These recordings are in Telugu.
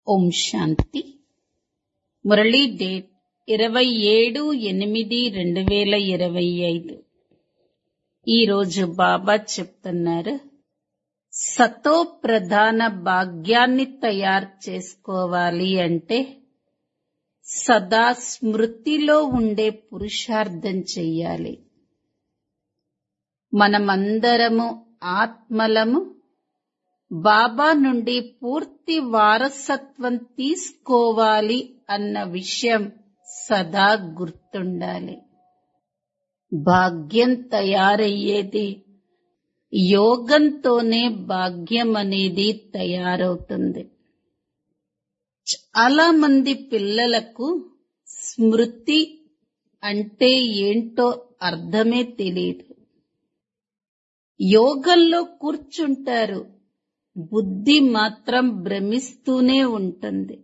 ఓం శాంతి మురళీ డేట్ ఇరవై ఏడు ఎనిమిది రెండు వేల ఇరవై ఐదు ఈరోజు బాబా చెప్తున్నారు సతో ప్రధాన భాగ్యాన్ని తయారు చేసుకోవాలి అంటే సదా స్మృతిలో ఉండే పురుషార్థం చెయ్యాలి మనమందరము ఆత్మలము బాబా నుండి పూర్తి వారసత్వం తీసుకోవాలి అన్న విషయం సదా గుర్తుండాలి భాగ్యం తయారయ్యేది యోగంతోనే భాగ్యం అనేది తయారవుతుంది చాలా మంది పిల్లలకు స్మృతి అంటే ఏంటో అర్థమే తెలియదు యోగంలో కూర్చుంటారు బుద్ధి మాత్రం భ్రమిస్తూనే ఉంటుంది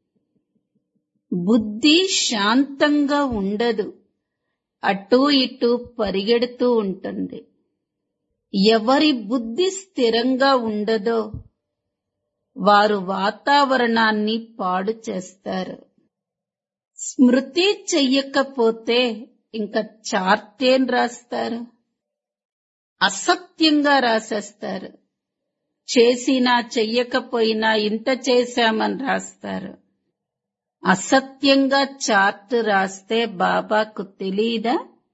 బుద్ధి శాంతంగా ఉండదు అటూ ఇటూ పరిగెడుతూ ఉంటుంది ఎవరి బుద్ధి స్థిరంగా ఉండదో వారు వాతావరణాన్ని పాడు చేస్తారు స్మృతి చెయ్యకపోతే ఇంకా చార్టేం రాస్తారు అసత్యంగా రాసేస్తారు చేసినా చెయ్యకపోయినా ఇంత చేశామని రాస్తారు అసత్యంగా చార్ట్ రాస్తే బాబాకు తెలీదా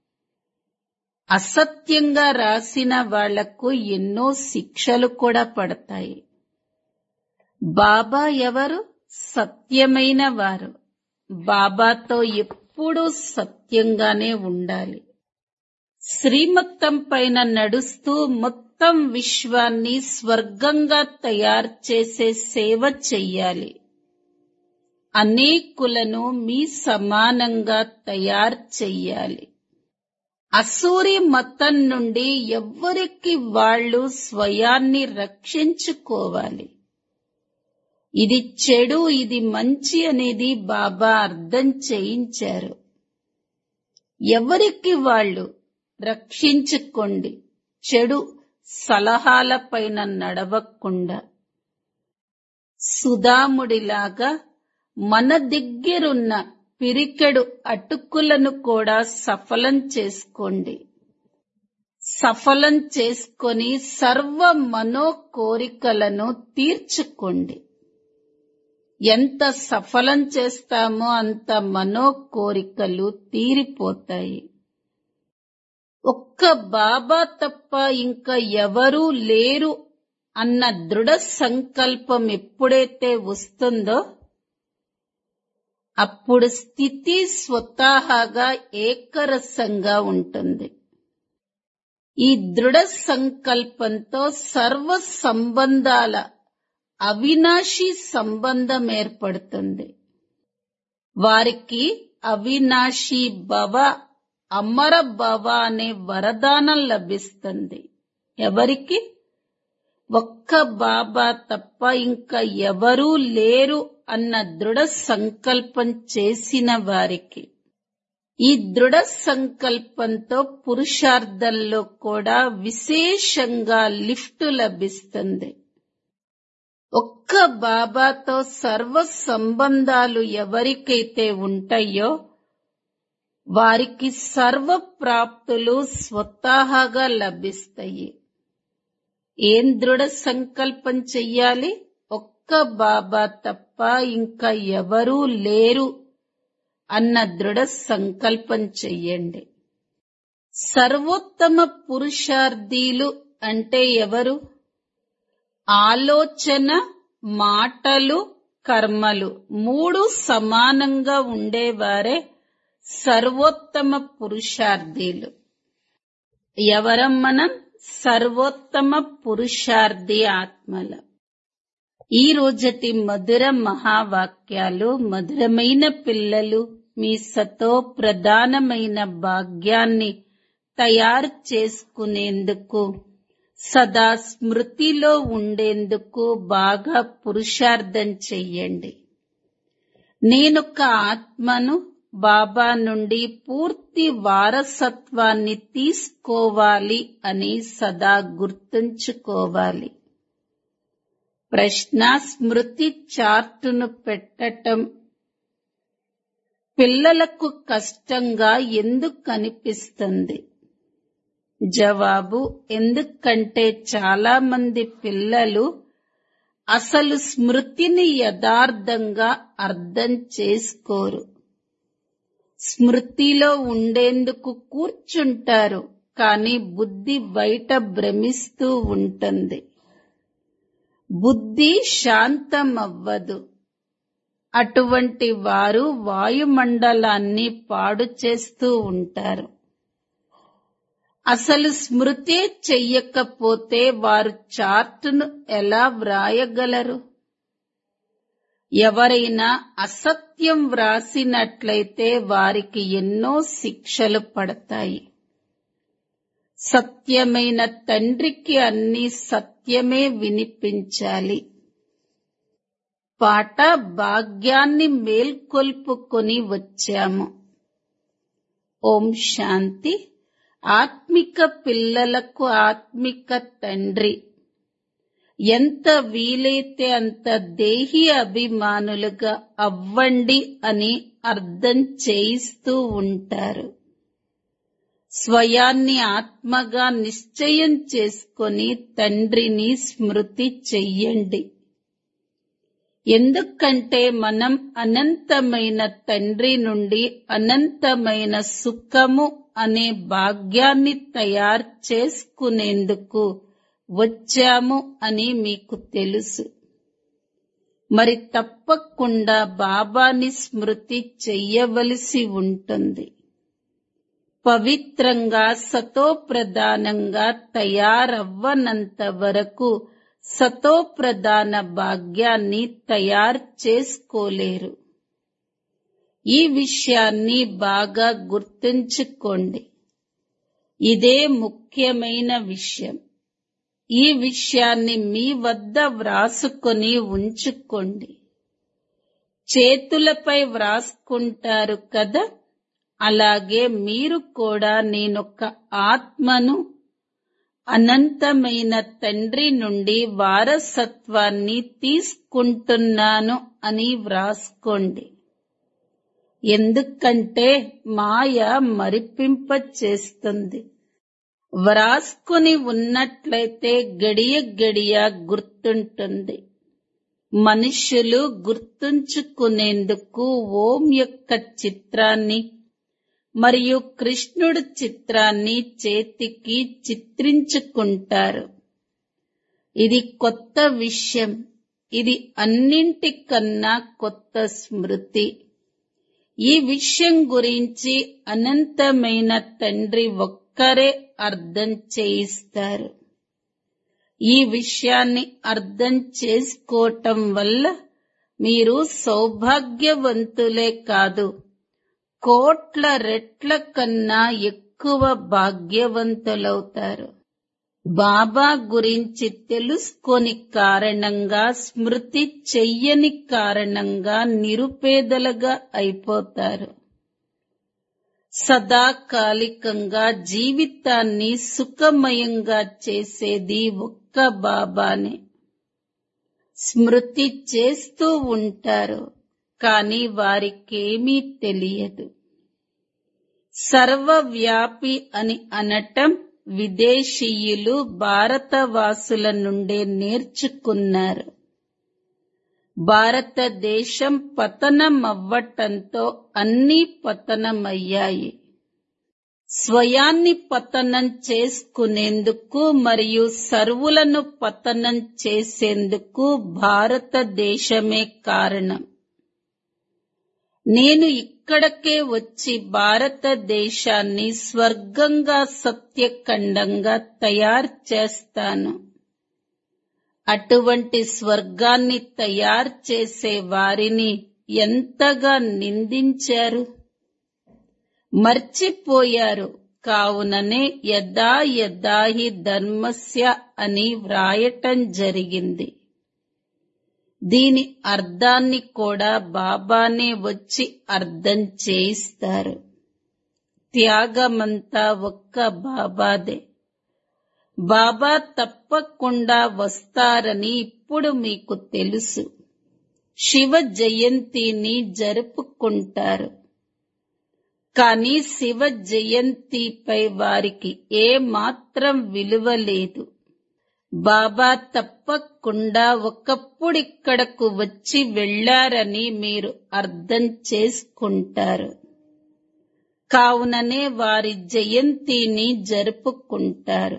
అసత్యంగా రాసిన వాళ్లకు ఎన్నో శిక్షలు కూడా పడతాయి బాబా ఎవరు సత్యమైన వారు బాబాతో ఎప్పుడూ సత్యంగానే ఉండాలి శ్రీమత్తం పైన నడుస్తూ మొత్తం విశ్వాన్ని స్వర్గంగా తయారు చేసే సేవ చెయ్యాలి అనేకులను మీ సమానంగా తయారు చెయ్యాలి అసూరి మతం నుండి ఎవ్వరికి వాళ్ళు స్వయాన్ని రక్షించుకోవాలి ఇది చెడు ఇది మంచి అనేది బాబా అర్థం చేయించారు ఎవరికి వాళ్ళు రక్షించుకోండి చెడు సలహాల పైన నడవకుండా సుధాముడిలాగా మన దగ్గరున్న పిరికెడు అటుకులను కూడా సఫలం చేసుకోండి సఫలం చేసుకొని సర్వ మనో కోరికలను తీర్చుకోండి ఎంత సఫలం చేస్తామో అంత మనో కోరికలు తీరిపోతాయి ఒక్క బాబా తప్ప ఇంకా ఎవరూ లేరు అన్న దృఢ సంకల్పం ఎప్పుడైతే వస్తుందో అప్పుడు స్థితి స్వతహాగా ఏకరసంగా ఉంటుంది ఈ దృఢ సంకల్పంతో సర్వ సంబంధాల అవినాశి సంబంధం ఏర్పడుతుంది వారికి అవినాశి భవ అమర భవ అనే వరదానం లభిస్తుంది ఎవరికి ఒక్క బాబా తప్ప ఇంకా ఎవరూ లేరు అన్న దృఢ సంకల్పం చేసిన వారికి ఈ దృఢ సంకల్పంతో పురుషార్థంలో కూడా విశేషంగా లిఫ్ట్ లభిస్తుంది ఒక్క బాబాతో సర్వ సంబంధాలు ఎవరికైతే ఉంటాయో వారికి సర్వ ప్రాప్తులు స్వతహాగా లభిస్తాయి ఏం దృఢ సంకల్పం చెయ్యాలి ఒక్క బాబా తప్ప ఇంకా ఎవరూ లేరు అన్న దృఢ సంకల్పం చెయ్యండి సర్వోత్తమ పురుషార్థీలు అంటే ఎవరు ఆలోచన మాటలు కర్మలు మూడు సమానంగా ఉండేవారే సర్వోత్తమ పురుషార్థీలు ఎవరం మనం సర్వోత్తమ పురుషార్థి ఆత్మల ఈ రోజటి మధుర మహావాక్యాలు మధురమైన పిల్లలు మీ సతో ప్రధానమైన భాగ్యాన్ని తయారు చేసుకునేందుకు సదా స్మృతిలో ఉండేందుకు బాగా పురుషార్థం చెయ్యండి నేనొక ఆత్మను బాబా నుండి పూర్తి వారసత్వాన్ని తీసుకోవాలి అని సదా గుర్తుంచుకోవాలి ప్రశ్న స్మృతి చార్టును పెట్టటం పిల్లలకు కష్టంగా ఎందుకు అనిపిస్తుంది జవాబు ఎందుకంటే చాలా మంది పిల్లలు అసలు స్మృతిని యథార్థంగా అర్థం చేసుకోరు స్మృతిలో ఉండేందుకు కూర్చుంటారు కానీ బుద్ధి బయట భ్రమిస్తూ ఉంటుంది బుద్ధి శాంతమవ్వదు అటువంటి వారు వాయుమండలాన్ని పాడు చేస్తూ ఉంటారు అసలు స్మృతి చెయ్యకపోతే వారు చార్టును ఎలా వ్రాయగలరు ఎవరైనా అసత్యం వ్రాసినట్లయితే వారికి ఎన్నో శిక్షలు పడతాయి సత్యమైన తండ్రికి అన్ని సత్యమే వినిపించాలి పాట భాగ్యాన్ని మేల్కొల్పుకొని వచ్చాము ఓం శాంతి ఆత్మిక పిల్లలకు ఆత్మిక తండ్రి ఎంత వీలైతే అంత దేహి అభిమానులుగా అవ్వండి అని అర్థం చేయిస్తూ ఉంటారు స్వయాన్ని ఆత్మగా నిశ్చయం చేసుకొని తండ్రిని స్మృతి చెయ్యండి ఎందుకంటే మనం అనంతమైన తండ్రి నుండి అనంతమైన సుఖము అనే భాగ్యాన్ని తయారు చేసుకునేందుకు వచ్చాము అని మీకు తెలుసు మరి తప్పకుండా బాబాని స్మృతి చెయ్యవలసి ఉంటుంది పవిత్రంగా సతోప్రధానంగా తయారవ్వనంత వరకు సతోప్రధాన భాగ్యాన్ని తయారు చేసుకోలేరు ఈ విషయాన్ని బాగా గుర్తుంచుకోండి ఇదే ముఖ్యమైన విషయం ఈ విషయాన్ని మీ వద్ద వ్రాసుకొని ఉంచుకోండి చేతులపై వ్రాసుకుంటారు కదా అలాగే మీరు కూడా నేనొక ఆత్మను అనంతమైన తండ్రి నుండి వారసత్వాన్ని తీసుకుంటున్నాను అని వ్రాసుకోండి ఎందుకంటే మాయ మరిపింప చేస్తుంది వ్రాసుకుని ఉన్నట్లయితే గడియ గడియ గుర్తుంటుంది మనుష్యులు గుర్తుంచుకునేందుకు ఓం యొక్క చిత్రాన్ని మరియు కృష్ణుడు చిత్రాన్ని చేతికి చిత్రించుకుంటారు ఇది కొత్త విషయం ఇది అన్నింటికన్నా కొత్త స్మృతి ఈ విషయం గురించి అనంతమైన తండ్రి ఒక్కరే అర్థం చేయిస్తారు ఈ విషయాన్ని అర్థం చేసుకోవటం వల్ల మీరు సౌభాగ్యవంతులే కాదు కోట్ల రెట్ల కన్నా ఎక్కువ భాగ్యవంతులవుతారు బాబా గురించి తెలుసుకొని కారణంగా స్మృతి చెయ్యని కారణంగా నిరుపేదలుగా అయిపోతారు సదాకాలికంగా జీవితాన్ని సుఖమయంగా చేసేది ఒక్క బాబానే స్మృతి చేస్తూ ఉంటారు కానీ వారికేమీ తెలియదు సర్వవ్యాపి అని అనటం విదేశీయులు భారతవాసుల నుండే నేర్చుకున్నారు భారతదేశం పతనం అవ్వటంతో అన్నీ పతనమయ్యాయి స్వయాన్ని పతనం చేసుకునేందుకు మరియు సర్వులను పతనం చేసేందుకు భారతదేశమే కారణం నేను ఇక్కడకే వచ్చి భారతదేశాన్ని స్వర్గంగా సత్యఖండంగా తయారు చేస్తాను అటువంటి స్వర్గాన్ని తయారు చేసే వారిని ఎంతగా నిందించారు మర్చిపోయారు కావుననే యదా యదాహి ధర్మస్య అని వ్రాయటం జరిగింది దీని అర్థాన్ని కూడా బాబానే వచ్చి అర్థం చేయిస్తారు త్యాగమంతా ఒక్క బాబాదే బాబా తప్పకుండా వస్తారని ఇప్పుడు మీకు తెలుసు శివ జయంతిని జరుపుకుంటారు కానీ శివ జయంతిపై వారికి ఏ మాత్రం విలువ లేదు బాబా తప్పకుండా ఒకప్పుడు ఇక్కడకు వచ్చి వెళ్లారని మీరు అర్థం చేసుకుంటారు కావుననే వారి జయంతిని జరుపుకుంటారు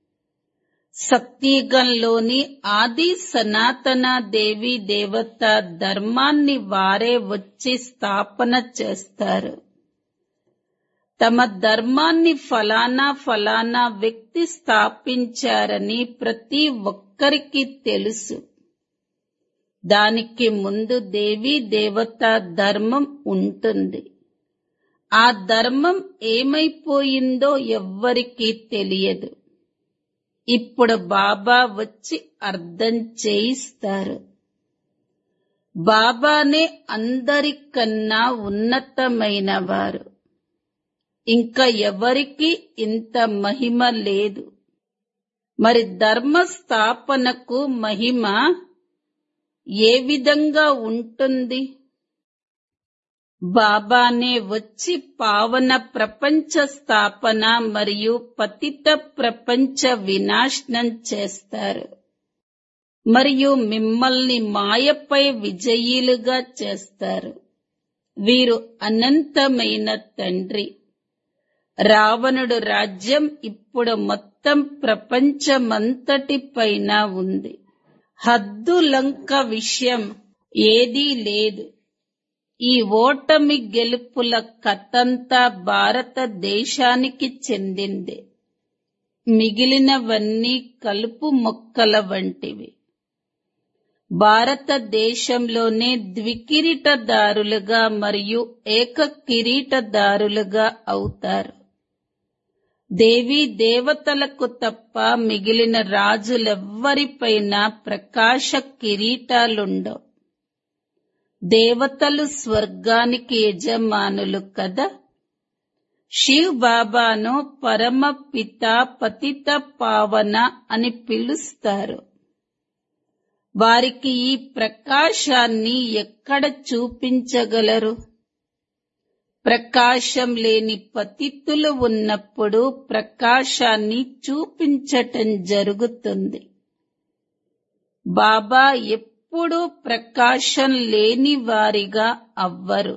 సత్యగంలోని ఆది సనాతన దేవి దేవత ధర్మాన్ని వారే వచ్చి స్థాపన చేస్తారు తమ ధర్మాన్ని ఫలానా ఫలానా వ్యక్తి స్థాపించారని ప్రతి ఒక్కరికి తెలుసు దానికి ముందు దేవీ దేవత ధర్మం ఉంటుంది ఆ ధర్మం ఏమైపోయిందో ఎవ్వరికీ తెలియదు ఇప్పుడు బాబా వచ్చి అర్థం చేయిస్తారు బాబానే అందరికన్నా ఉన్నతమైన వారు ఇంకా ఎవరికి ఇంత మహిమ లేదు మరి ధర్మ స్థాపనకు మహిమ ఏ విధంగా ఉంటుంది బాబానే వచ్చి పావన ప్రపంచ స్థాపన మరియు పతిత ప్రపంచ వినాశనం చేస్తారు మరియు మిమ్మల్ని మాయపై విజయీలుగా చేస్తారు వీరు అనంతమైన తండ్రి రావణుడు రాజ్యం ఇప్పుడు మొత్తం ప్రపంచమంతటి పైన ఉంది హద్దు లంక విషయం ఏదీ లేదు ఈ ఓటమి గెలుపుల కథంతా భారతదేశానికి చెందింది మిగిలినవన్నీ కలుపు మొక్కల వంటివి భారతదేశంలోనే ద్వికిరీటదారులుగా మరియు ఏక కిరీటదారులుగా అవుతారు దేవీ దేవతలకు తప్ప మిగిలిన రాజులెవ్వరిపైన ప్రకాశ కిరీటాలుండవు దేవతలు స్వర్గానికి యజమానులు కదా శివ్ బాబాను పరమ పిత పతిత పావన అని పిలుస్తారు వారికి ఈ ప్రకాశాన్ని ఎక్కడ చూపించగలరు ప్రకాశం లేని పతితులు ఉన్నప్పుడు ప్రకాశాన్ని చూపించటం జరుగుతుంది బాబా ఎప్పుడూ ప్రకాశం లేని వారిగా అవ్వరు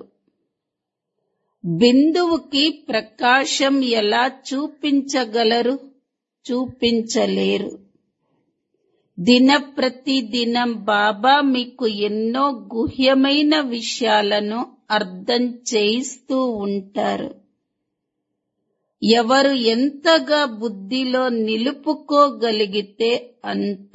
బిందువుకి ప్రకాశం ఎలా చూపించగలరు చూపించలేరు దిన ప్రతి దినం బాబా మీకు ఎన్నో గుహ్యమైన విషయాలను అర్థం చేయిస్తూ ఉంటారు ఎవరు ఎంతగా బుద్ధిలో నిలుపుకోగలిగితే అంత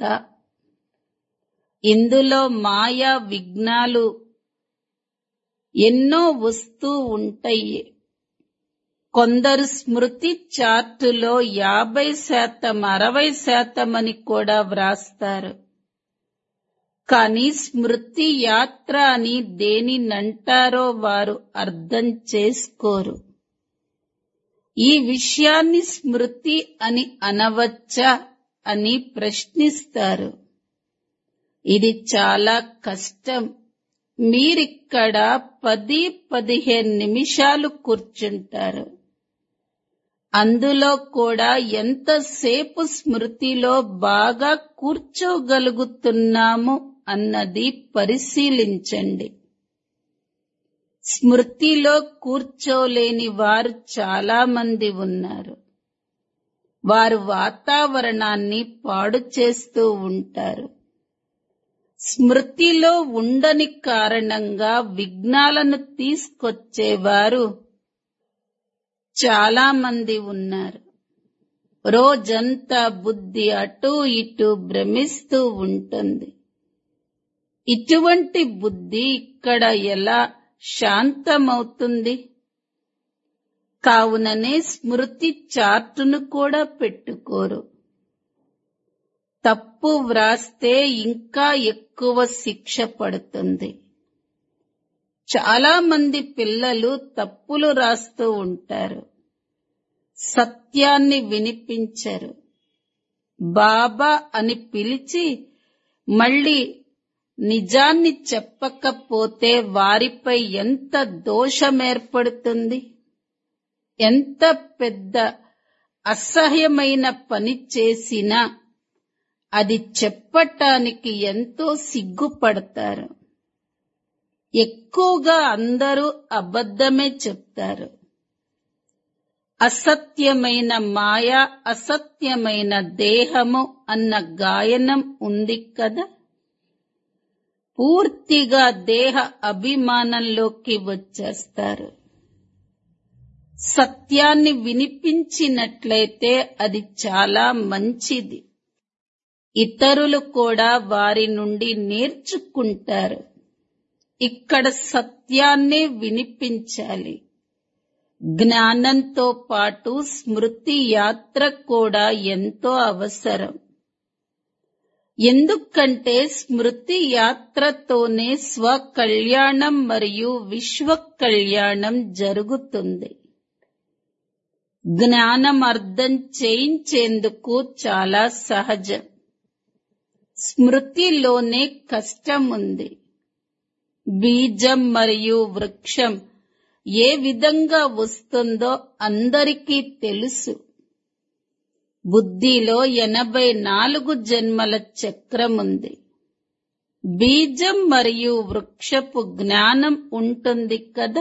ఇందులో మాయా విఘ్నాలు ఎన్నో వస్తూ ఉంటాయి కొందరు స్మృతి చార్టులో యాభై శాతం అరవై శాతం అని కూడా వ్రాస్తారు కానీ స్మృతి యాత్ర అని దేనినంటారో వారు అర్థం చేసుకోరు ఈ విషయాన్ని స్మృతి అని అనవచ్చా అని ప్రశ్నిస్తారు ఇది చాలా కష్టం మీరిక్కడ పది పదిహేను నిమిషాలు కూర్చుంటారు అందులో కూడా ఎంతసేపు స్మృతిలో బాగా కూర్చోగలుగుతున్నాము అన్నది పరిశీలించండి స్మృతిలో కూర్చోలేని వారు చాలా మంది ఉన్నారు వారు వాతావరణాన్ని పాడు చేస్తూ ఉంటారు స్మృతిలో ఉండని కారణంగా విఘ్నాలను తీసుకొచ్చేవారు చాలా మంది ఉన్నారు రోజంతా బుద్ధి అటు ఇటు భ్రమిస్తూ ఉంటుంది ఇటువంటి బుద్ధి ఇక్కడ ఎలా శాంతమవుతుంది కావుననే స్మృతి చార్టును కూడా పెట్టుకోరు తప్పు వ్రాస్తే ఇంకా ఎక్కువ శిక్ష పడుతుంది చాలా మంది పిల్లలు తప్పులు రాస్తూ ఉంటారు సత్యాన్ని వినిపించరు బాబా అని పిలిచి మళ్ళీ నిజాన్ని చెప్పకపోతే వారిపై ఎంత దోషం ఏర్పడుతుంది ఎంత పెద్ద అసహ్యమైన పని చేసినా అది చెప్పటానికి ఎంతో సిగ్గుపడతారు ఎక్కువగా అందరూ అబద్ధమే చెప్తారు అసత్యమైన మాయ అసత్యమైన దేహము అన్న గాయనం ఉంది కదా పూర్తిగా దేహ అభిమానంలోకి వచ్చేస్తారు సత్యాన్ని వినిపించినట్లయితే అది చాలా మంచిది ఇతరులు కూడా వారి నుండి నేర్చుకుంటారు ఇక్కడ సత్యాన్నే వినిపించాలి జ్ఞానంతో పాటు స్మృతి యాత్ర కూడా ఎంతో అవసరం ఎందుకంటే స్మృతి యాత్రతోనే స్వ కళ్యాణం మరియు విశ్వ కళ్యాణం జరుగుతుంది జ్ఞానం అర్థం చేయించేందుకు చాలా సహజం స్మృతిలోనే కష్టం ఉంది బీజం మరియు వృక్షం ఏ విధంగా వస్తుందో అందరికీ తెలుసు బుద్ధిలో ఎనభై నాలుగు జన్మల చక్రం ఉంది బీజం మరియు వృక్షపు జ్ఞానం ఉంటుంది కదా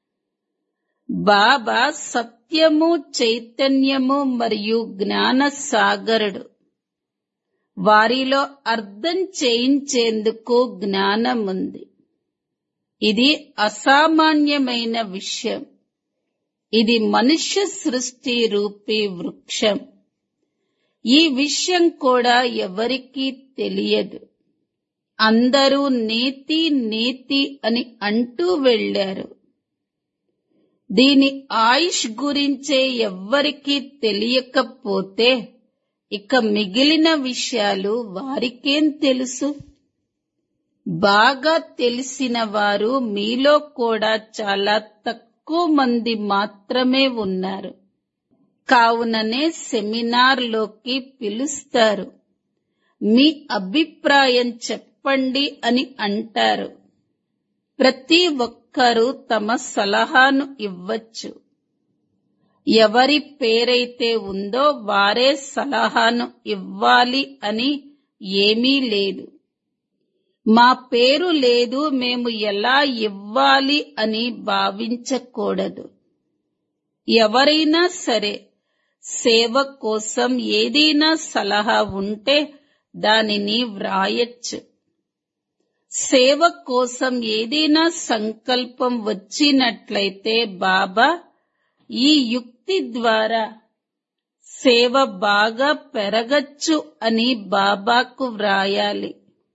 బాబా సత్యము చైతన్యము మరియు జ్ఞాన సాగరుడు వారిలో అర్థం చేయించేందుకు జ్ఞానం ఉంది ఇది అసామాన్యమైన విషయం ఇది మనుష్య సృష్టి రూపీ వృక్షం ఈ విషయం కూడా ఎవరికీ తెలియదు అందరూ నీతి నీతి అని అంటూ వెళ్లారు దీని ఆయుష్ గురించే ఎవ్వరికీ తెలియకపోతే ఇక మిగిలిన విషయాలు వారికేం తెలుసు బాగా తెలిసిన వారు మీలో కూడా చాలా తక్కువ మంది మాత్రమే ఉన్నారు కావుననే సెమినార్లోకి పిలుస్తారు మీ అభిప్రాయం చెప్పండి అని అంటారు ప్రతి ఒక్కరూ తమ సలహాను ఇవ్వచ్చు ఎవరి పేరైతే ఉందో వారే సలహాను ఇవ్వాలి అని ఏమీ లేదు మా పేరు లేదు మేము ఎలా ఇవ్వాలి అని భావించకూడదు ఎవరైనా సరే సేవ కోసం ఏదైనా సలహా ఉంటే దానిని వ్రాయచ్చు సేవ కోసం ఏదైనా సంకల్పం వచ్చినట్లయితే బాబా ఈ యుక్తి ద్వారా సేవ బాగా పెరగచ్చు అని బాబాకు వ్రాయాలి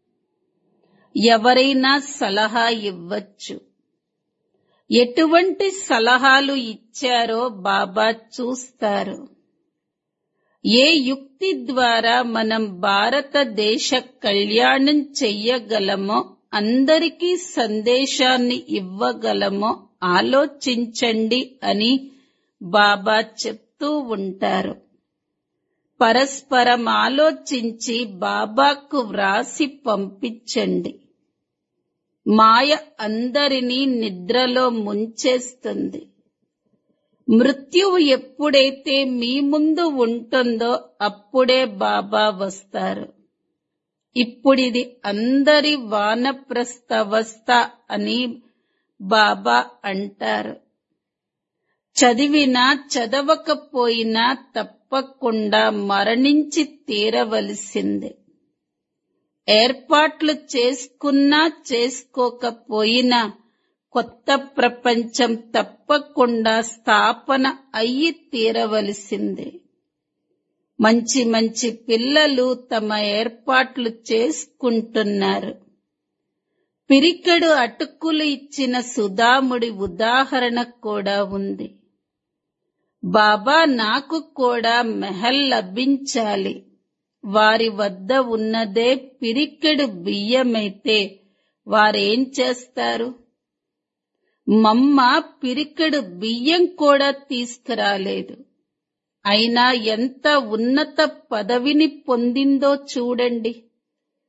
ఎవరైనా సలహా ఇవ్వచ్చు ఎటువంటి సలహాలు ఇచ్చారో బాబా చూస్తారు ఏ యుక్తి ద్వారా మనం భారతదేశ కళ్యాణం చెయ్యగలమో అందరికీ సందేశాన్ని ఇవ్వగలమో ఆలోచించండి అని బాబా చెప్తూ ఉంటారు పరస్పరం ఆలోచించి బాబాకు వ్రాసి పంపించండి మాయ అందరినీ నిద్రలో ముంచేస్తుంది మృత్యువు ఎప్పుడైతే మీ ముందు ఉంటుందో అప్పుడే బాబా వస్తారు ఇప్పుడిది అందరి వానప్రస్థవస్థ అని బాబా అంటారు చదివినా చదవకపోయినా తప్పకుండా మరణించి తీరవలసిందే ఏర్పాట్లు చేసుకున్నా చేసుకోకపోయినా కొత్త ప్రపంచం తప్పకుండా స్థాపన అయ్యి తీరవలసిందే మంచి మంచి పిల్లలు తమ ఏర్పాట్లు చేసుకుంటున్నారు పిరికెడు అటుకులు ఇచ్చిన సుధాముడి ఉదాహరణ కూడా ఉంది బాబా నాకు కూడా మెహల్ లభించాలి వారి వద్ద ఉన్నదే పిరికెడు బియ్యమైతే వారేం చేస్తారు మమ్మ పిరికెడు బియ్యం కూడా తీసుకురాలేదు అయినా ఎంత ఉన్నత పదవిని పొందిందో చూడండి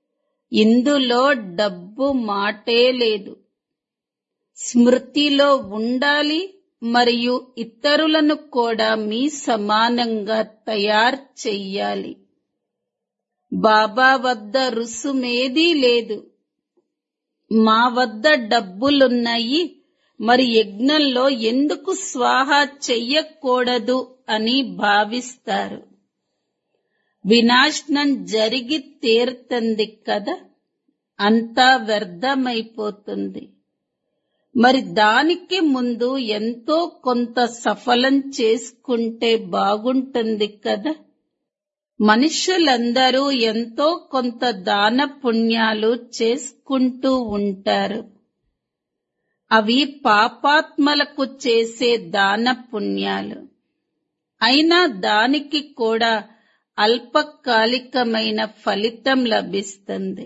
ఇందులో డబ్బు మాటే లేదు స్మృతిలో ఉండాలి మరియు ఇతరులను కూడా మీ సమానంగా తయారు చెయ్యాలి బాబా వద్ద రుసుమేదీ లేదు మా వద్ద డబ్బులున్నాయి మరి యజ్ఞంలో ఎందుకు స్వాహా చెయ్యకూడదు అని భావిస్తారు వినాశనం జరిగి తీరుతుంది కదా అంతా వ్యర్థమైపోతుంది మరి దానికి ముందు ఎంతో కొంత సఫలం చేసుకుంటే బాగుంటుంది కదా మనుషులందరూ ఎంతో కొంత దాన పుణ్యాలు చేసుకుంటూ ఉంటారు అవి పాపాత్మలకు చేసే దాన పుణ్యాలు అయినా దానికి కూడా అల్పకాలికమైన ఫలితం లభిస్తుంది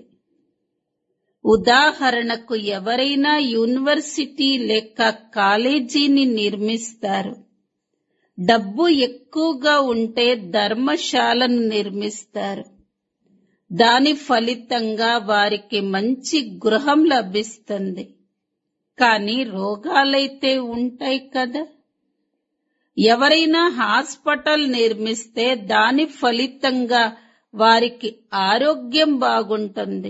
ఉదాహరణకు ఎవరైనా యూనివర్సిటీ లేక కాలేజీని నిర్మిస్తారు డబ్బు ఎక్కువగా ఉంటే ధర్మశాలను నిర్మిస్తారు దాని ఫలితంగా వారికి మంచి గృహం లభిస్తుంది కానీ రోగాలైతే ఉంటాయి కదా ఎవరైనా హాస్పిటల్ నిర్మిస్తే దాని ఫలితంగా వారికి ఆరోగ్యం బాగుంటుంది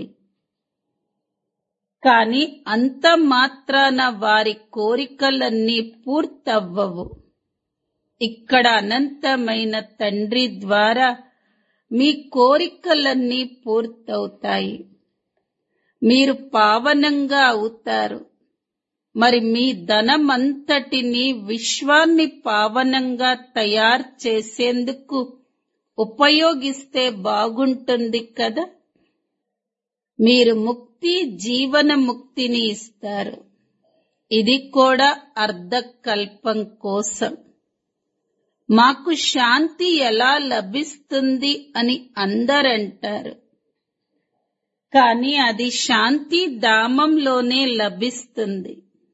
కాని అంత మాత్రాన వారి కోరికలన్నీ పూర్తవ్వవు ఇక్కడ అనంతమైన తండ్రి ద్వారా మీ కోరికలన్నీ పూర్తవుతాయి మీరు పావనంగా అవుతారు మరి మీ ధనమంతటిని విశ్వాన్ని పావనంగా తయారు చేసేందుకు ఉపయోగిస్తే బాగుంటుంది కదా మీరు ముక్తి జీవన ముక్తిని ఇస్తారు ఇది కూడా అర్ధకల్పం కోసం మాకు శాంతి ఎలా లభిస్తుంది అని అందరంటారు కాని అది శాంతి ధామంలోనే లభిస్తుంది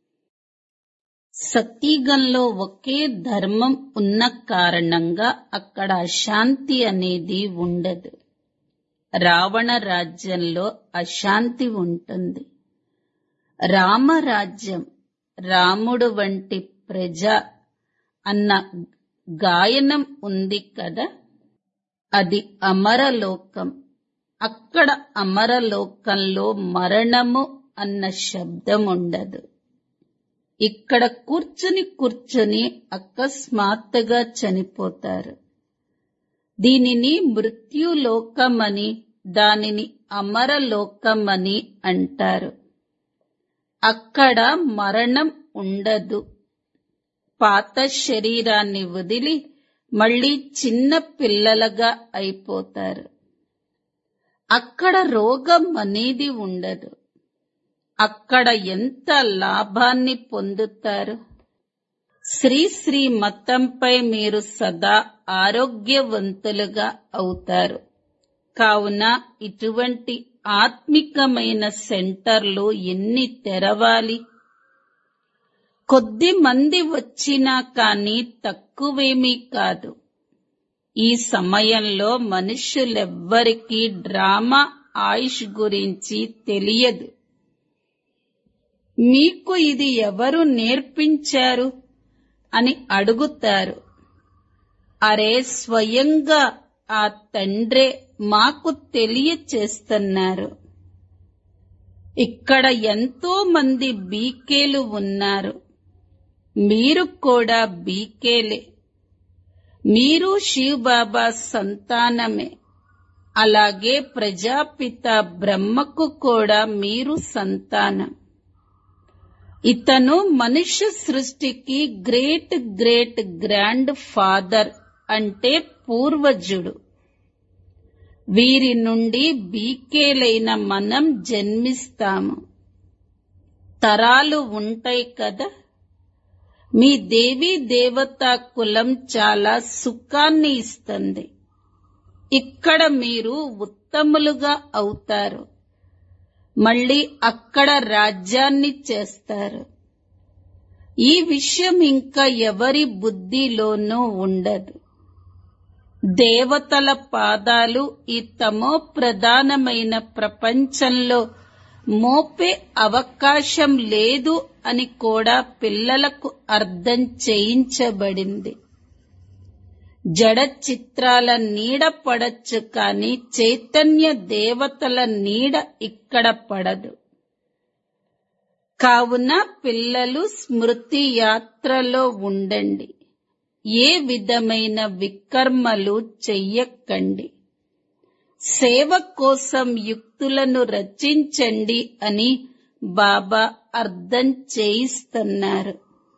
సతీగంలో ఒకే ధర్మం ఉన్న కారణంగా అక్కడ అశాంతి అనేది ఉండదు రావణ రాజ్యంలో అశాంతి ఉంటుంది రామరాజ్యం రాముడు వంటి ప్రజ అన్న గాయనం ఉంది కదా అది అమరలోకం అక్కడ అమరలోకంలో మరణము అన్న శబ్దం ఉండదు ఇక్కడ కూర్చుని కూర్చుని అకస్మాత్తుగా చనిపోతారు దీనిని మృత్యులోకమని దానిని అమరలోకమని అంటారు అక్కడ మరణం ఉండదు పాత శరీరాన్ని వదిలి మళ్ళీ చిన్న పిల్లలుగా అయిపోతారు అక్కడ రోగం అనేది ఉండదు అక్కడ ఎంత లాభాన్ని పొందుతారు శ్రీ శ్రీ మతంపై మీరు సదా ఆరోగ్యవంతులుగా అవుతారు కావున ఇటువంటి ఆత్మికమైన సెంటర్లు ఎన్ని తెరవాలి కొద్ది మంది వచ్చినా కానీ తక్కువేమీ కాదు ఈ సమయంలో మనుషులెవ్వరికీ డ్రామా ఆయుష్ గురించి తెలియదు మీకు ఇది ఎవరు నేర్పించారు అని అడుగుతారు అరే స్వయంగా ఆ తండ్రే మాకు తెలియచేస్తున్నారు ఇక్కడ ఎంతో మంది బీకేలు ఉన్నారు మీరు కూడా బీకేలే మీరు శివబాబా సంతానమే అలాగే ప్రజాపిత బ్రహ్మకు కూడా మీరు సంతానం ఇతను మనుష్య సృష్టికి గ్రేట్ గ్రేట్ గ్రాండ్ ఫాదర్ అంటే పూర్వజుడు వీరి నుండి బీకేలైన మనం జన్మిస్తాము తరాలు ఉంటాయి కదా మీ దేవీ దేవతా కులం చాలా సుఖాన్ని ఇస్తుంది ఇక్కడ మీరు ఉత్తములుగా అవుతారు మళ్ళీ అక్కడ రాజ్యాన్ని చేస్తారు ఈ విషయం ఇంకా ఎవరి బుద్ధిలోనూ ఉండదు దేవతల పాదాలు ఈ తమో ప్రధానమైన ప్రపంచంలో మోపే అవకాశం లేదు అని కూడా పిల్లలకు అర్థం చేయించబడింది జడ చిత్రాల నీడ పడచ్చు కాని చైతన్య దేవతల నీడ ఇక్కడ పడదు కావున పిల్లలు స్మృతి యాత్రలో ఉండండి ఏ విధమైన వికర్మలు చెయ్యకండి సేవ కోసం యుక్తులను రచించండి అని బాబా అర్థం చేయిస్తున్నారు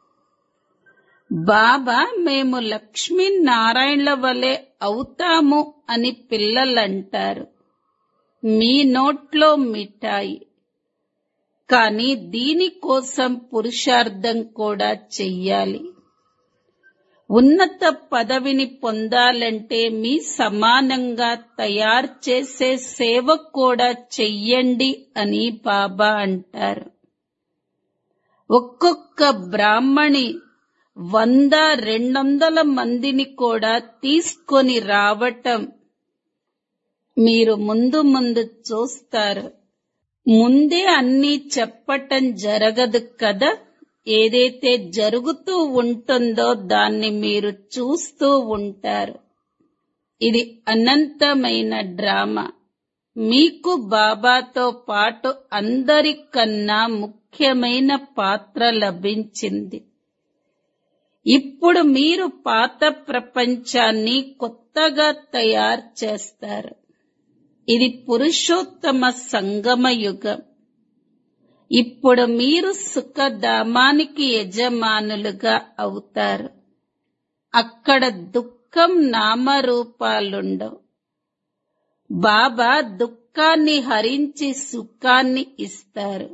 బాబా మేము లక్ష్మీనారాయణల వలె అవుతాము అని పిల్లలంటారు మీ నోట్లో మిఠాయి కానీ దీనికోసం పురుషార్థం కూడా చెయ్యాలి ఉన్నత పదవిని పొందాలంటే మీ సమానంగా తయారు చేసే సేవ కూడా చెయ్యండి అని బాబా అంటారు ఒక్కొక్క బ్రాహ్మణి వంద రెండొందల మందిని కూడా తీసుకొని రావటం మీరు ముందు ముందు చూస్తారు ముందే అన్నీ చెప్పటం జరగదు కదా ఏదైతే జరుగుతూ ఉంటుందో దాన్ని మీరు చూస్తూ ఉంటారు ఇది అనంతమైన డ్రామా మీకు బాబాతో పాటు అందరికన్నా ముఖ్యమైన పాత్ర లభించింది ఇప్పుడు మీరు పాత ప్రపంచాన్ని కొత్తగా తయారు చేస్తారు ఇది పురుషోత్తమ సంగమ యుగం ఇప్పుడు మీరు సుఖధామానికి యజమానులుగా అవుతారు అక్కడ దుఃఖం నామరూపాలుండవు బాబా దుఃఖాన్ని హరించి సుఖాన్ని ఇస్తారు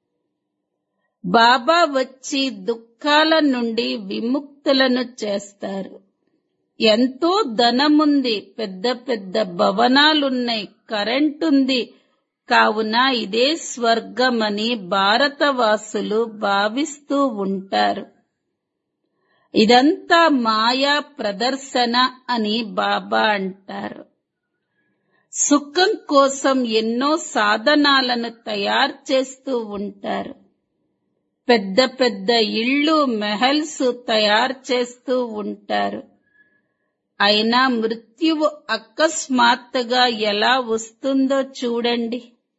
బాబా వచ్చి దుఃఖాల నుండి విముక్తులను చేస్తారు ఎంతో ధనముంది పెద్ద పెద్ద భవనాలున్నాయి కరెంటుంది కావున ఇదే స్వర్గమని భారతవాసులు భావిస్తూ ఉంటారు ఇదంతా మాయా ప్రదర్శన అని బాబా అంటారు సుఖం కోసం ఎన్నో సాధనాలను తయారు చేస్తూ ఉంటారు పెద్ద పెద్ద ఇళ్ళు మెహల్స్ తయారు చేస్తూ ఉంటారు అయినా మృత్యువు అకస్మాత్తుగా ఎలా వస్తుందో చూడండి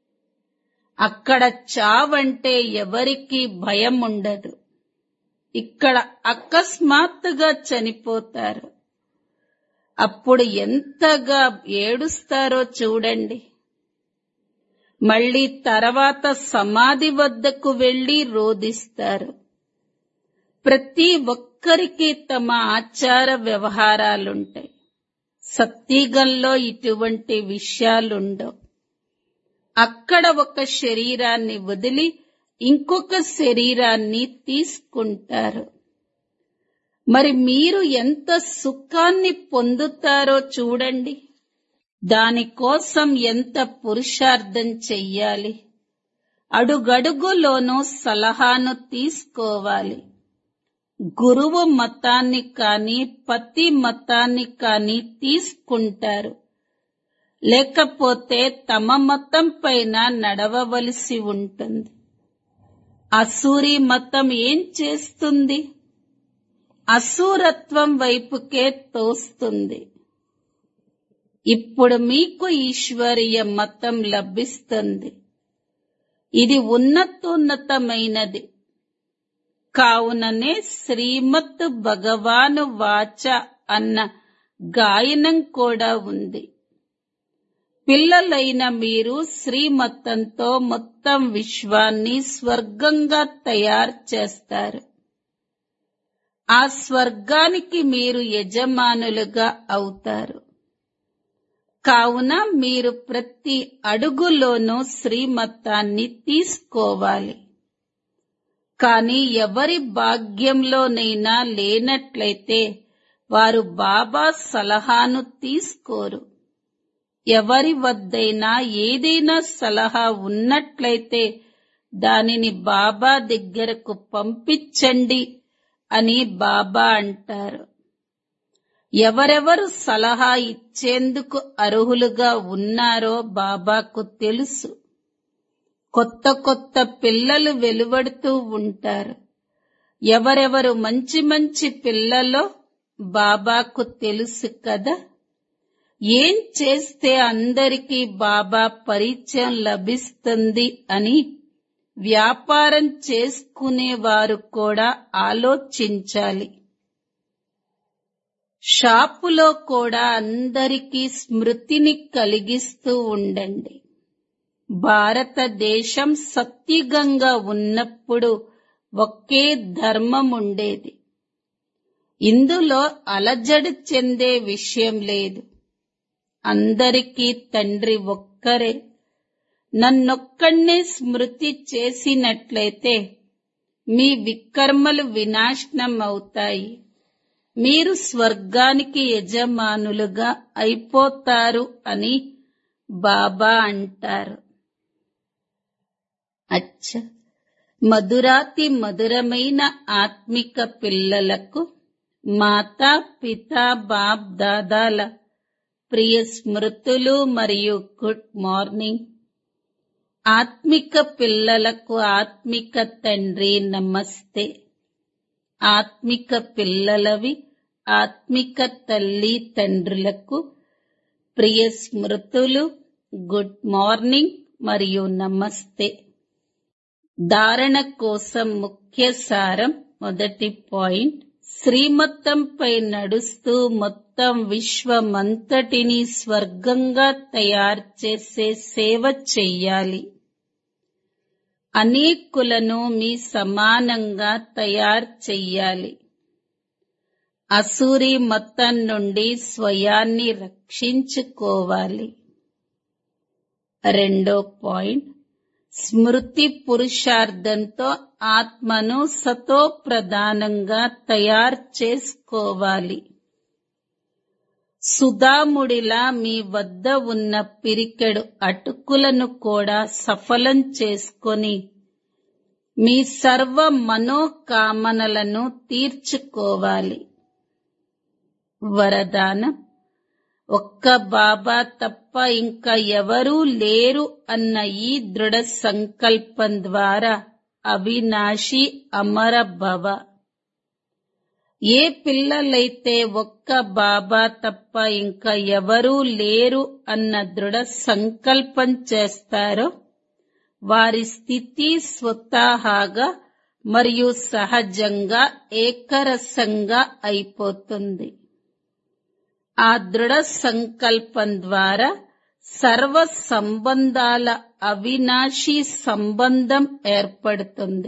అక్కడ చావంటే ఎవరికీ భయం ఉండదు ఇక్కడ అకస్మాత్తుగా చనిపోతారు అప్పుడు ఎంతగా ఏడుస్తారో చూడండి మళ్ళీ తర్వాత సమాధి వద్దకు వెళ్లి రోదిస్తారు ప్రతి ఒక్కరికి తమ ఆచార వ్యవహారాలుంటాయి సత్యగంలో ఇటువంటి విషయాలుండవు అక్కడ ఒక శరీరాన్ని వదిలి ఇంకొక శరీరాన్ని తీసుకుంటారు మరి మీరు ఎంత సుఖాన్ని పొందుతారో చూడండి దానికోసం ఎంత పురుషార్థం చెయ్యాలి అడుగడుగులోనూ సలహాను తీసుకోవాలి గురువు మతాన్ని కాని పతి మతాన్ని కాని తీసుకుంటారు లేకపోతే తమ మతం పైన నడవవలసి ఉంటుంది అసూరి మతం ఏం చేస్తుంది అసూరత్వం వైపుకే తోస్తుంది ఇప్పుడు మీకు ఈశ్వరీయ మతం లభిస్తుంది ఇది ఉన్నతోన్నతమైనది కావుననే శ్రీమత్ భగవాను వాచ అన్న గాయనం కూడా ఉంది పిల్లలైన మీరు శ్రీమతంతో మొత్తం విశ్వాన్ని స్వర్గంగా తయారు చేస్తారు ఆ స్వర్గానికి మీరు యజమానులుగా అవుతారు కావున మీరు ప్రతి అడుగులోనూ శ్రీమతాన్ని తీసుకోవాలి కాని ఎవరి భాగ్యంలోనైనా లేనట్లయితే వారు బాబా సలహాను తీసుకోరు ఎవరి వద్దైనా ఏదైనా సలహా ఉన్నట్లయితే దానిని బాబా దగ్గరకు పంపించండి అని బాబా అంటారు ఎవరెవరు సలహా ఇచ్చేందుకు అర్హులుగా ఉన్నారో బాబాకు తెలుసు కొత్త కొత్త పిల్లలు వెలువడుతూ ఉంటారు ఎవరెవరు మంచి మంచి పిల్లలో బాబాకు తెలుసు కదా ఏం చేస్తే అందరికీ బాబా పరిచయం లభిస్తుంది అని వ్యాపారం చేసుకునేవారు కూడా ఆలోచించాలి షాపులో కూడా అందరికీ స్మృతిని కలిగిస్తూ ఉండండి భారతదేశం సత్యుగంగా ఉన్నప్పుడు ఒకే ధర్మం ఉండేది ఇందులో అలజడి చెందే విషయం లేదు అందరికీ తండ్రి ఒక్కరే నన్నొక్కడే స్మృతి చేసినట్లయితే మీ వికర్మలు వినాశనం అవుతాయి మీరు స్వర్గానికి యజమానులుగా అయిపోతారు అని బాబా అంటారు అచ్చ మధురాతి మధురమైన ఆత్మిక పిల్లలకు మాతా పిత బాప్ దాదాల ప్రియ స్మృతులు మరియు గుడ్ మార్నింగ్ ఆత్మిక పిల్లలకు ఆత్మిక తండ్రి నమస్తే ఆత్మిక పిల్లలవి ఆత్మిక తల్లి తండ్రులకు ప్రియ స్మృతులు గుడ్ మార్నింగ్ మరియు నమస్తే ధారణ కోసం ముఖ్య సారం మొదటి పాయింట్ శ్రీమతంపై నడుస్తూ మొత్తం విశ్వమంతటిని స్వర్గంగా తయారు చేసే సేవ చెయ్యాలి అనేకులను మీ సమానంగా తయారు చెయ్యాలి అసూరి మతం నుండి స్వయాన్ని రక్షించుకోవాలి రెండో పాయింట్ స్మృతి పురుషార్థంతో ఆత్మను సతో ప్రధానంగా తయారు చేసుకోవాలి సుధాముడిలా మీ వద్ద ఉన్న పిరికెడు అటుకులను కూడా సఫలం చేసుకొని మీ సర్వ మనోకామనలను తీర్చుకోవాలి వరదానం ఒక్క బాబా తప్ప ఇంకా ఎవరూ లేరు అన్న ఈ దృఢ సంకల్పం ద్వారా అవినాశి అమర భవ ఏ పిల్లలైతే ఒక్క బాబా తప్ప ఇంకా ఎవరూ లేరు అన్న దృఢ సంకల్పం చేస్తారో వారి స్థితి స్వతహాగా మరియు సహజంగా ఏకరసంగా అయిపోతుంది ఆ దృఢ సంకల్పం ద్వారా సర్వ సంబంధాల అవినాశి సంబంధం ఏర్పడుతుంది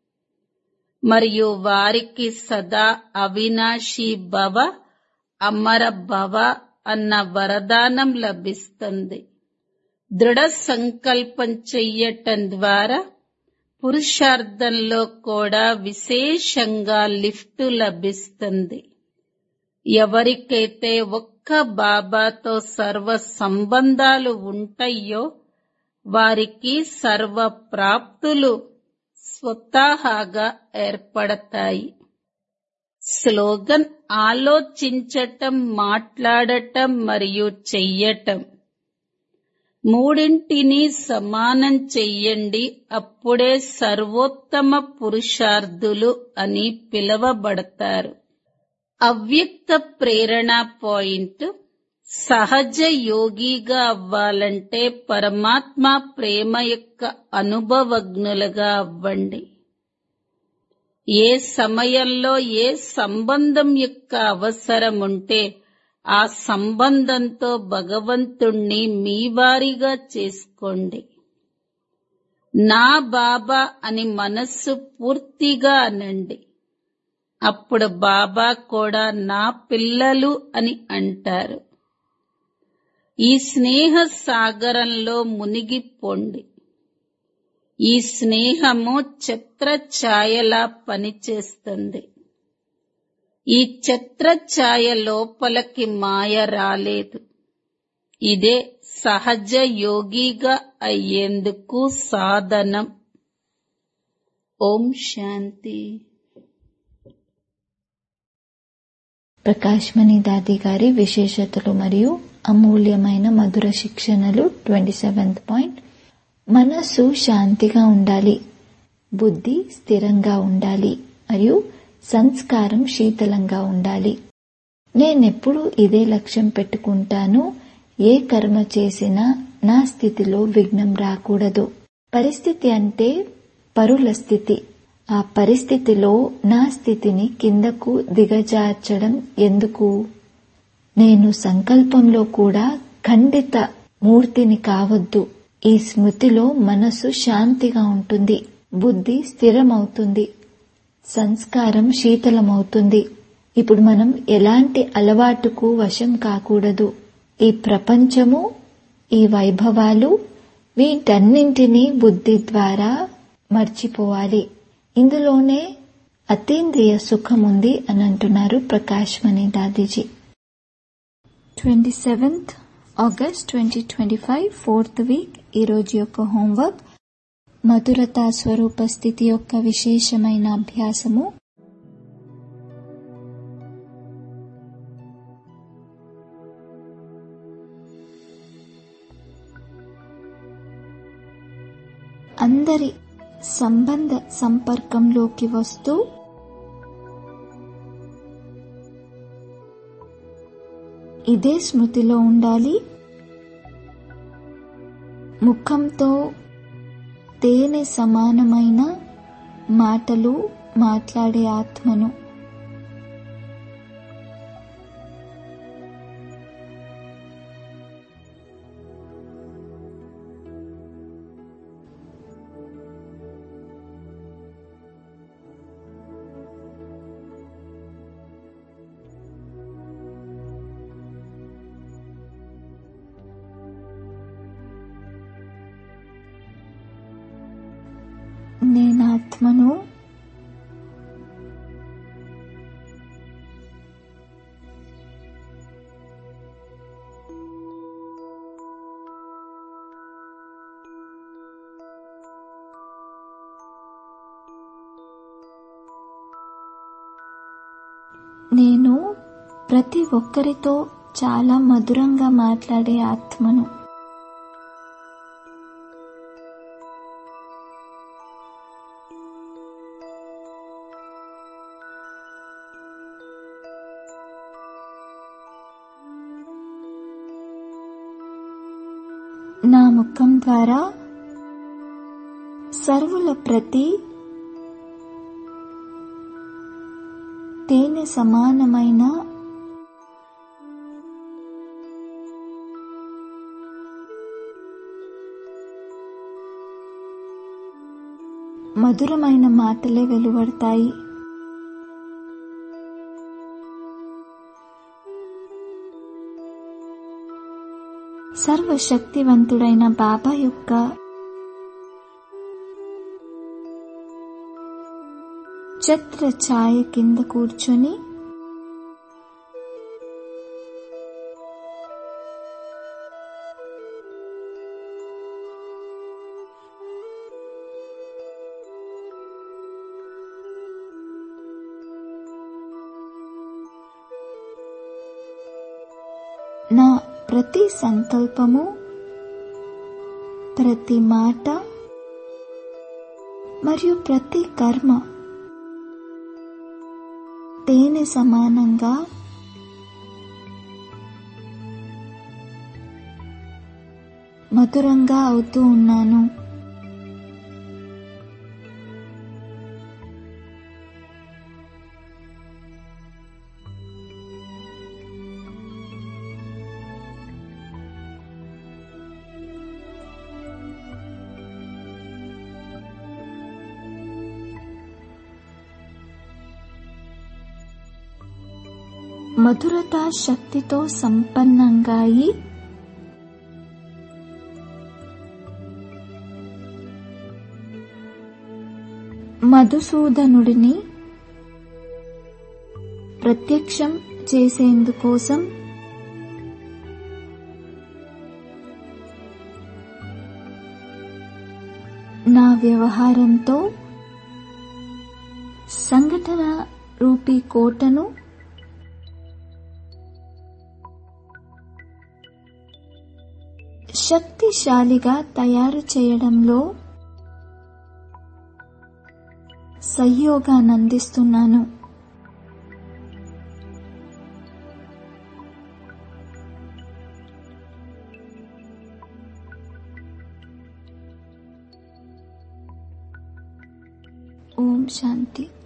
మరియు వారికి సదా అవినాశి భవ అమర భవ అన్న వరదానం లభిస్తుంది దృఢ సంకల్పం చెయ్యటం ద్వారా పురుషార్థంలో కూడా విశేషంగా లిఫ్ట్ లభిస్తుంది ఎవరికైతే ఒక్క బాబాతో సర్వ సంబంధాలు ఉంటాయో వారికి సర్వ ప్రాప్తులు స్వతహాగా ఏర్పడతాయి స్లోగన్ ఆలోచించటం మాట్లాడటం మరియు చెయ్యటం మూడింటిని సమానం చెయ్యండి అప్పుడే సర్వోత్తమ పురుషార్థులు అని పిలువబడతారు అవ్యక్త ప్రేరణ పాయింట్ సహజ యోగిగా అవ్వాలంటే పరమాత్మ ప్రేమ యొక్క అనుభవజ్ఞులుగా అవ్వండి ఏ సమయంలో ఏ సంబంధం యొక్క అవసరం ఉంటే ఆ సంబంధంతో భగవంతుణ్ణి మీ వారిగా చేసుకోండి నా బాబా అని మనస్సు పూర్తిగా అనండి అప్పుడు బాబా కూడా నా పిల్లలు అని అంటారు ఈ స్నేహ సాగరంలో మునిగిపోండి ఈ స్నేహము ఛత్ర ఛాయలా పనిచేస్తుంది ఈ ఛత్ర ఛాయ లోపలికి మాయ రాలేదు ఇదే సహజ యోగిగా అయ్యేందుకు సాధనం ఓం శాంతి ప్రకాశ్మణి దాది గారి విశేషతలు మరియు అమూల్యమైన మధుర శిక్షణలు ట్వంటీ సెవెంత్ పాయింట్ మనస్సు శాంతిగా ఉండాలి బుద్ధి స్థిరంగా ఉండాలి మరియు సంస్కారం శీతలంగా ఉండాలి నేనెప్పుడు ఇదే లక్ష్యం పెట్టుకుంటాను ఏ కర్మ చేసినా నా స్థితిలో విఘ్నం రాకూడదు పరిస్థితి అంటే పరుల స్థితి ఆ పరిస్థితిలో నా స్థితిని కిందకు దిగజార్చడం ఎందుకు నేను సంకల్పంలో కూడా ఖండిత మూర్తిని కావద్దు ఈ స్మృతిలో మనసు శాంతిగా ఉంటుంది బుద్ధి స్థిరమవుతుంది సంస్కారం శీతలమవుతుంది ఇప్పుడు మనం ఎలాంటి అలవాటుకు వశం కాకూడదు ఈ ప్రపంచము ఈ వైభవాలు వీటన్నింటినీ బుద్ధి ద్వారా మర్చిపోవాలి ఇందులోనే అతీంద్రియ సుఖం ఉంది అని అంటున్నారు Prakash Mani Dadiji twenty seventh August twenty twenty five fourth week ఈరోజు యొక్క హోంవర్క్ మధురతా స్వరూప స్థితి యొక్క విశేషమైన అభ్యాసము అందరి సంబంధ సంపర్కంలోకి వస్తూ ఇదే స్మృతిలో ఉండాలి ముఖంతో తేనె సమానమైన మాటలు మాట్లాడే ఆత్మను నేనాత్మను నేను ప్రతి ఒక్కరితో చాలా మధురంగా మాట్లాడే ఆత్మను నా ముఖం ద్వారా సర్వుల ప్రతి తేనె సమానమైన మధురమైన మాటలే వెలువడతాయి సర్వశక్తివంతుడైన బాబా యొక్క ఛత్ర ఛాయ కింద కూర్చొని నా ప్రతి సంకల్పము ప్రతి మాట మరియు ప్రతి కర్మ తేనె సమానంగా మధురంగా అవుతూ ఉన్నాను మధురత శక్తితో సంపన్నంగా అయి మధుసూదనుడిని ప్రత్యక్షం చేసేందుకోసం నా వ్యవహారంతో సంఘటన రూపీ కోటను శక్తిశాలిగా తయారు చేయడంలో సహయోగానందిస్తున్నాను ఓం శాంతి